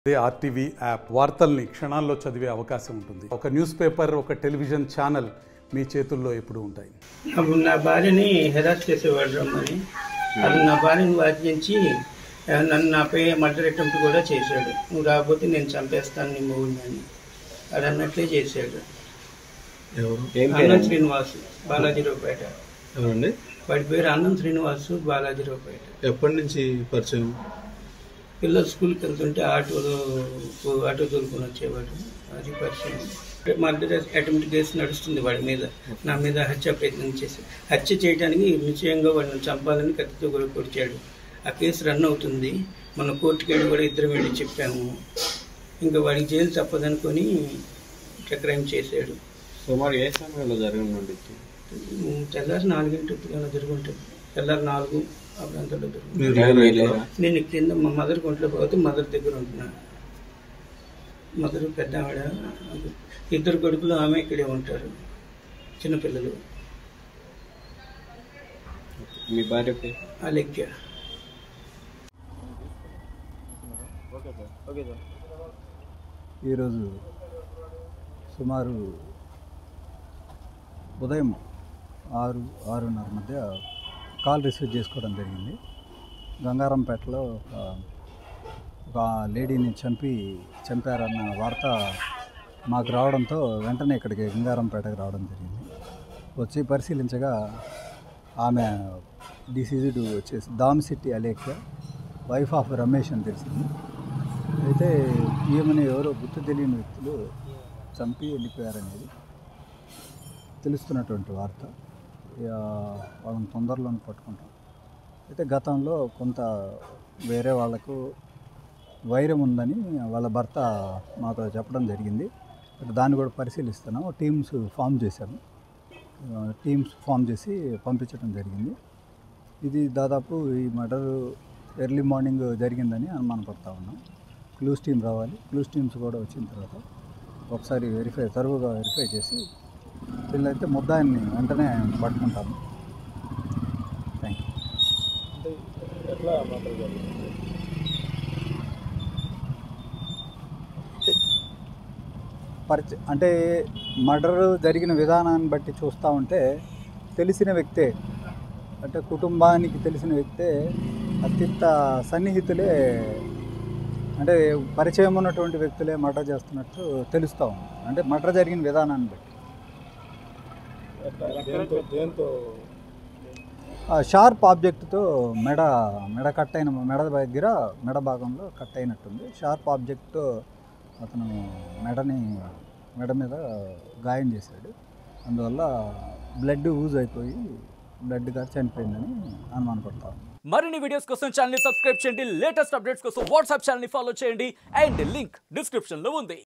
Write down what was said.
అదే RTV app వార్తల్ని క్షణాల్లో చదివే అవకాశం ఉంటుంది ఒక న్యూస్ పేపర్ ఒక టెలివిజన్ ఛానల్ మీ చేతుల్లో ఎప్పుడూ ఉంటాయి అప్పుడు నా భార్యని హెరాస్ చేసేవాడు రమ్మని అది నా భార్యని వాదించి ఆ, నన్ను నాపై మర్డర్ అటెంప్ట్ కూడా చేశాడు నువ్వు రాకపోతే నేను చంపేస్తాను నీ మూడిని అని అది అన్నట్లే చేశాడు ఎవరు అన్నం శ్రీనివాసు బాలాజీరావుపేట ఎవరండి వాడి పేరు అన్నం శ్రీనివాసు బాలాజీరావుపేట ఎప్పటి నుంచి పరిచయం పిల్లలు స్కూల్కి వెళ్తుంటే ఆటోలో ఆటో తోలుకొని వచ్చేవాడు అది పరిచయం మర్డర్ అటెంప్ట్ కేసు నడుస్తుంది వాడి మీద నా మీద హత్య ప్రయత్నం చేసి హత్య చేయడానికి నిశ్చయంగా వాడిని చంపాలని కత్తితో కూడా పొడిచాడు ఆ కేసు రన్ అవుతుంది మన కోర్టుకి వెళ్ళి కూడా ఇద్దరం వెళ్ళి చెప్పాము ఇంకా వాడికి జైలు తప్పదనుకొని ఇట్లా క్రైమ్ చేశాడు సుమారు ఏ సమయంలో జరిగిన ఉండొచ్చు ఉమ్, తెల్లారి నాలుగింటి జరుగుంటుంది తెల్లారి నాలుగు ఆ ప్రాంతంలో జరుగుతుంది మీరు మీరు లేరా లేరా? ఇంట్లో? నేను కింద మా మదర్ కొంట్లో పోతే మదర్ దగ్గర ఉంటున్నాను మదర్ పెద్ద ఆవిడ ఇద్దరు కొడుకులు ఆమె ఇక్కడే ఉంటారు చిన్నపిల్లలు మీ భార్య పేరు అలెక్య ఈరోజు సుమారు ఉదయం ఆరు ఆరున్నర మధ్య కాల్ రిసీవ్ చేసుకోవడం జరిగింది గంగారంపేటలో ఒక ఒక లేడీని చంపి చంపారన్న వార్త మాకు రావడంతో వెంటనే ఇక్కడికి గంగారంపేటకు రావడం జరిగింది వచ్చి పరిశీలించగా ఆమె డిసీజ్డ్ వచ్చేసి దామిశెట్టి అలేఖ్య వైఫ్ ఆఫ్ రమేష్ అని తెలిసింది అయితే ఈమెను ఎవరో గుర్తు తెలియని వ్యక్తులు చంపి వెళ్ళిపోయారనేది తెలుస్తున్నటువంటి వార్త ఇక వాళ్ళని తొందరలోనే పట్టుకుంటాం అయితే గతంలో కొంత వేరే వాళ్ళకు వైరం ఉందని వాళ్ళ భర్త మాతో చెప్పడం జరిగింది అయితే దాన్ని కూడా పరిశీలిస్తున్నాం టీమ్స్ ఫామ్ చేశాము టీమ్స్ ఫామ్ చేసి పంపించడం జరిగింది ఇది దాదాపు ఈ మర్డర్ ఎర్లీ మార్నింగ్ జరిగిందని అనుమానపడతా ఉన్నాం క్లూస్ టీం రావాలి క్లూస్ టీమ్స్ కూడా వచ్చిన తర్వాత ఒకసారి వెరిఫై తరువుగా వెరిఫై చేసి వీళ్ళైతే ముద్దాయిని వెంటనే పట్టుకుంటాము థ్యాంక్ యూ పరిచ అంటే మర్డర్ జరిగిన విధానాన్ని బట్టి చూస్తూ ఉంటే తెలిసిన వ్యక్తే అంటే కుటుంబానికి తెలిసిన వ్యక్తే అత్యంత సన్నిహితులే అంటే పరిచయం ఉన్నటువంటి వ్యక్తులే మర్డర్ చేస్తున్నట్టు తెలుస్తూ ఉంది అంటే మర్డర్ జరిగిన విధానాన్ని బట్టి ఆ షార్ప్ ఆబ్జెక్ట్తో మెడ మెడ కట్ అయిన మెడ దగ్గర మెడ భాగంలో కట్ అయినట్టుంది షార్ప్ ఆబ్జెక్ట్తో అతను మెడని మెడ మీద గాయం చేశాడు అందువల్ల బ్లడ్ యూజ్ అయిపోయి బ్లడ్ గారు చనిపోయిందని అనుమానపడతాను మరిన్ని వీడియోస్ కోసం ఛానల్ ని సబ్స్క్రైబ్ చేయండి లేటెస్ట్ అప్డేట్స్ కోసం వాట్సాప్ ఛానల్ ని ఫాలో చేయండి అండ్ లింక్ డిస్క్రిప్షన్ లో ఉంది